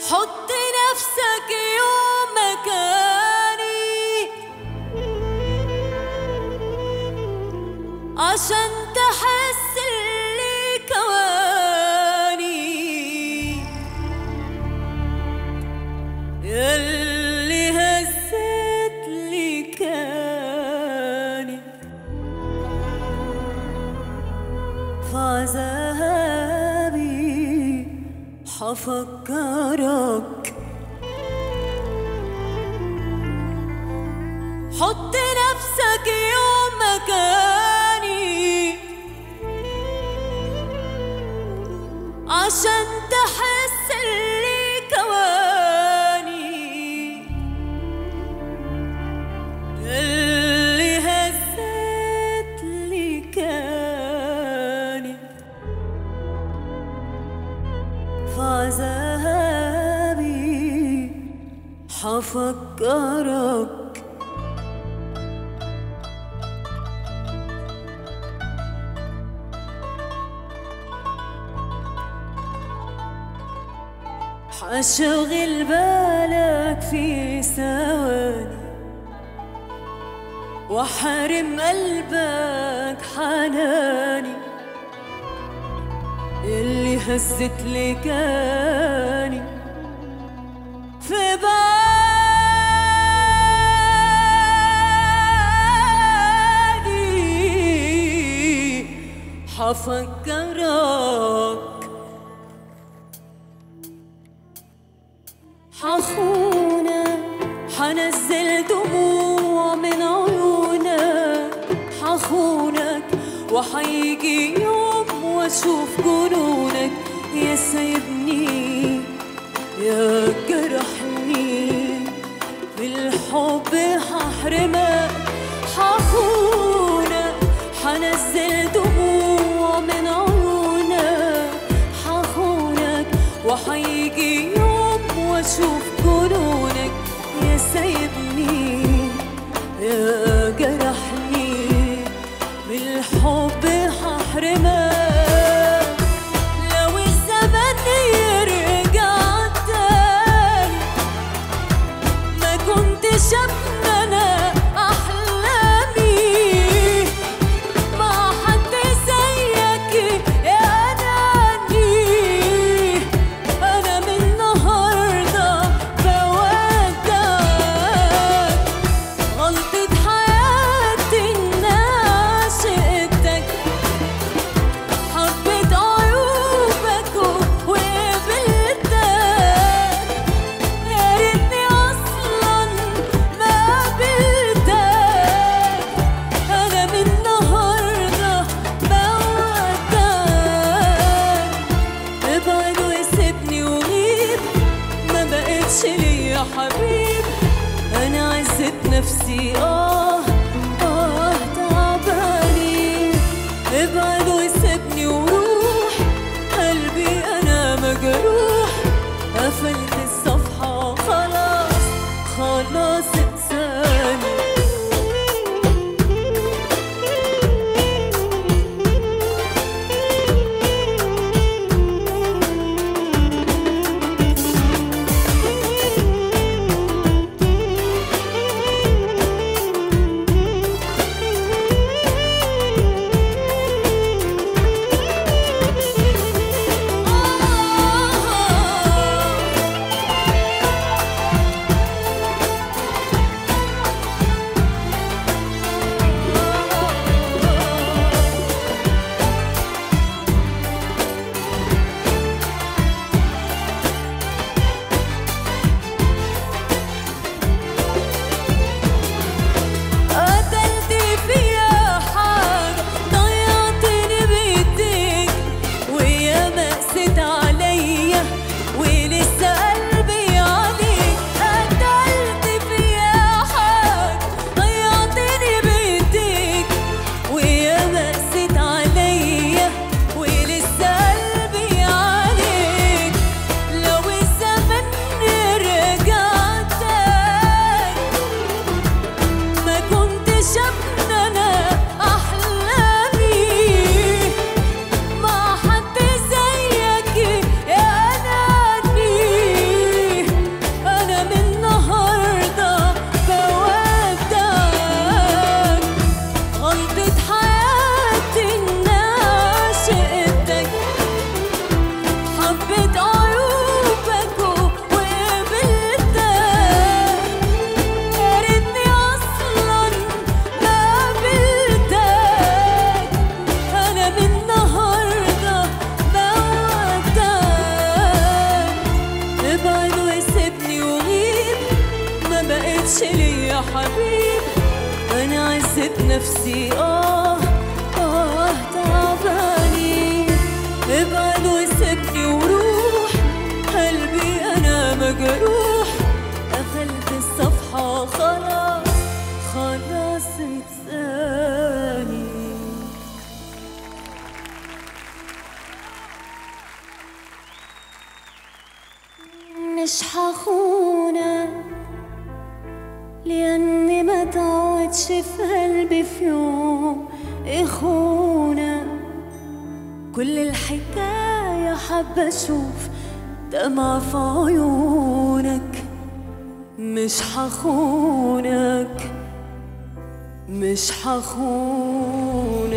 حط نفسك يوم مكاني عشان تحس اللي كواني ياللي هزت لي كاني في عذابي حفكرك حط نفسك يوم مكاني عشان تحس اللي كواني اللي هزت لي كاني في عذابي حفكرك حشغل بالك في ثواني وحرم قلبك حناني اللي هزت لي كاني في بالي حفكرك حخونك حنزل دموع من عيونك حخونك وحيجي يوم واشوف جنونك يا سايبني يا جرحني بالحب ححرمك حخونك حنزل دموع من عيونك حخونك وحيجي يوم واشوف جنونك يا سايبني يا جرحني بالحب ححرمك لو الزمن يرجع تاني ما كنتش أنا أحلامي مع حد زيك يا ناني أنا من النهاردة بودعك غلطة حياتي إن عشقتك حبيت عيوبك وقبلتك يا ريتني أصلا ما قابلتك أنا من النهاردة بودعك ابعد وسيبني وغيب ما بقتش ليا حبيب انا عزت نفسي اه اه تعباني ابعد وسيبني وروح قلبي انا مجروح قفلت الصفحة خلاص خلاص اتساني حبيب انا عزت نفسي اه اه تعباني ابعد وسيبني وروح قلبي انا مجروح قفلت الصفحة خلاص خلاص انساني مش حخونك لأني ما تعودش في قلبي في يوم إخونة كل الحكاية حابة أشوف دمع في عيونك مش حخونك مش حخونك